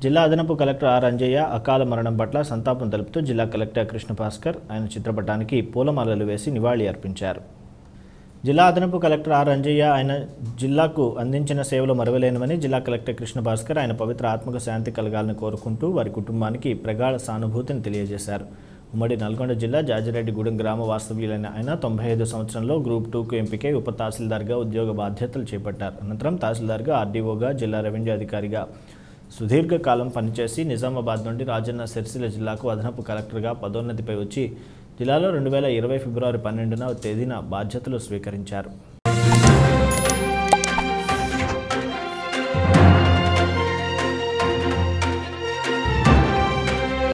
జిల్లా అదనపు collector R Anjaiah అకాల మరణం పట్ల సంతాపం తెలుపుతూ జిల్లా కలెక్టర్ కృష్ణ భాస్కర్ ఆయన చిత్రపటానికి పూలమాలలు వేసి నివాళి అర్పించారు జిల్లా అదనపు కలెక్టర్ ఆర్ అంజయ్య ఆయన జిల్లాకు అందించిన సేవలు మరవలేనివని జిల్లా కలెక్టర్ కృష్ణ భాస్కర్ ఆయన పవిత్ర ఆత్మకు శాంతి కలగాలని కోరుకుంటూ వారి కుటుంబానికి ప్రగాఢ సానుభూతిని తెలియజేశారు ఉమ్మడి నల్గొండ జిల్లా జాజిరెడ్డిగూడెం గ్రామ వాస్తవ్యులైన ఆయన తొంభై ఐదు సంవత్సరంలో గ్రూప్ టూకు ఎంపికై ఉప తహసీల్దార్గా ఉద్యోగ బాధ్యతలు చేపట్టారు అనంతరం తహసీల్దార్గా ఆర్డీఓగా జిల్లా రెవెన్యూ అధికారిగా సుదీర్ఘకాలం పనిచేసి నిజామాబాద్ నుండి రాజన్న సిరిసిల్ల జిల్లాకు అదనపు కలెక్టర్గా పదోన్నతిపై వచ్చి జిల్లాలో రెండు వేల ఇరవై ఫిబ్రవరి పన్నెండున తేదీన బాధ్యతలు స్వీకరించారు